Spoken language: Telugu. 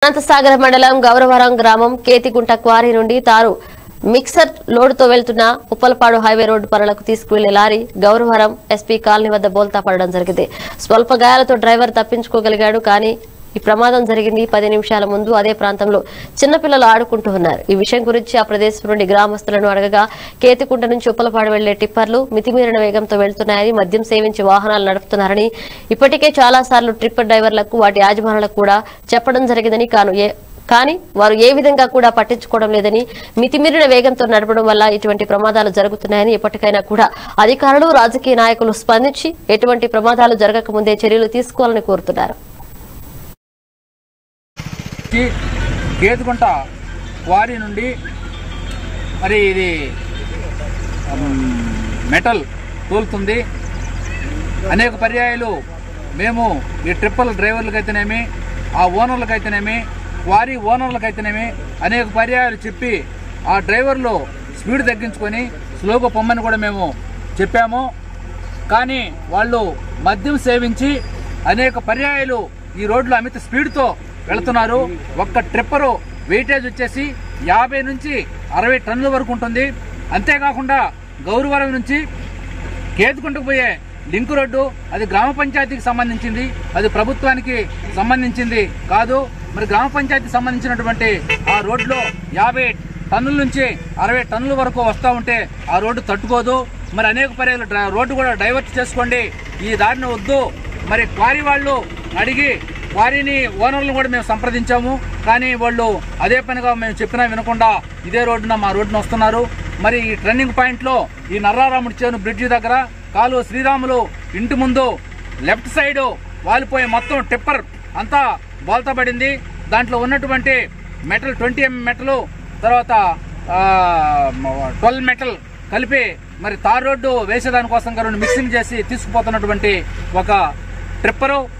అనంతసాగర మండలం గౌరవరం గ్రామం కేతిగుంట క్వారీ నుండి తారు మిక్సర్ లోడుతో వెళ్తున్న ఉప్పలపాడు హైవే రోడ్డు పనులకు తీసుకువెళ్లే లారీ గౌరవరం ఎస్పీ కాలనీ వద్ద బోల్తా పడడం జరిగింది స్వల్ప గాయాలతో డ్రైవర్ తప్పించుకోగలిగాడు కానీ ఈ ప్రమాదం జరిగింది పది నిమిషాల ముందు అదే ప్రాంతంలో చిన్నపిల్లలు ఆడుకుంటూ ఉన్నారు ఈ విషయం గురించి ఆ ప్రదేశం నుండి గ్రామస్తులను అడగగా కేతికుంట నుంచి ఉప్పలపాడు వెళ్లే టిప్పర్లు మితిమీరిన వేగంతో వెళ్తున్నాయని మద్యం సేవించి వాహనాలు నడుపుతున్నారని ఇప్పటికే చాలా సార్లు ట్రిప్పర్ డ్రైవర్లకు వాటి యాజమానులకు కూడా చెప్పడం జరిగిందని కాను ఏ కానీ వారు ఏ విధంగా కూడా పట్టించుకోవడం లేదని మితిమీరిన వేగంతో నడపడం వల్ల ఇటువంటి ప్రమాదాలు జరుగుతున్నాయని ఇప్పటికైనా కూడా అధికారులు రాజకీయ నాయకులు స్పందించి ఎటువంటి ప్రమాదాలు జరగకముందే చర్యలు తీసుకోవాలని కోరుతున్నారు కి కేతుకుంట క్వారీ నుండి మరి ఇది ఉమ్, మెటల్ తోలుతుంది అనేక పర్యాయాలు మేము ఈ ట్రిప్పల్ డ్రైవర్లకైతేనేమి ఆ ఓనర్లకైతేనేమి క్వారీ ఓనర్లకైతేనేమి అనేక పర్యాయాలు చెప్పి ఆ డ్రైవర్లు స్పీడ్ తగ్గించుకొని స్లోగా పొమ్మని కూడా మేము చెప్పాము కానీ వాళ్ళు మద్యం సేవించి అనేక పర్యాయాలు ఈ రోడ్లో అమిత స్పీడ్తో వెళుతున్నారు ఒక్క ట్రిప్పరు వెయిటేజ్ వచ్చేసి యాభై నుంచి అరవై టన్నుల వరకు ఉంటుంది అంతేకాకుండా గౌరవరం నుంచి కేతుకుంటకు పోయే లింక్ రోడ్డు అది గ్రామ పంచాయతీకి సంబంధించింది అది ప్రభుత్వానికి సంబంధించింది కాదు మరి గ్రామ పంచాయతీకి సంబంధించినటువంటి ఆ రోడ్లో యాభై టన్నుల నుంచి అరవై టన్నుల వరకు వస్తూ ఉంటే ఆ రోడ్డు తట్టుకోదు మరి అనేక పర్యాలు డ్ర- రోడ్డు కూడా డైవర్ట్ చేసుకోండి ఈ దారిని వద్దు మరి క్వారీ వాళ్ళు అడిగి క్వారీని ఓనర్లను కూడా మేము సంప్రదించాము కానీ వాళ్ళు అదే పనిగా మేము చెప్పినా వినకుండా ఇదే రోడ్డున మా రోడ్డున వస్తున్నారు మరి ఈ టర్నింగ్ పాయింట్లో ఈ నర్రారాముడి చేను బ్రిడ్జి దగ్గర కాలు శ్రీరాములు ఇంటి ముందు లెఫ్ట్ సైడ్ వాలిపోయే మొత్తం టిప్పర్ అంతా బోల్తా పడింది దాంట్లో ఉన్నటువంటి మెటల్ ట్వంటీ ఎం మెటల్ తర్వాత ట్వెల్వ్ మెటల్ కలిపి మరి తార్ రోడ్డు వేసేదానికోసం రెండు మిక్సింగ్ చేసి తీసుకుపోతున్నటువంటి ఒక ట్రిప్పరు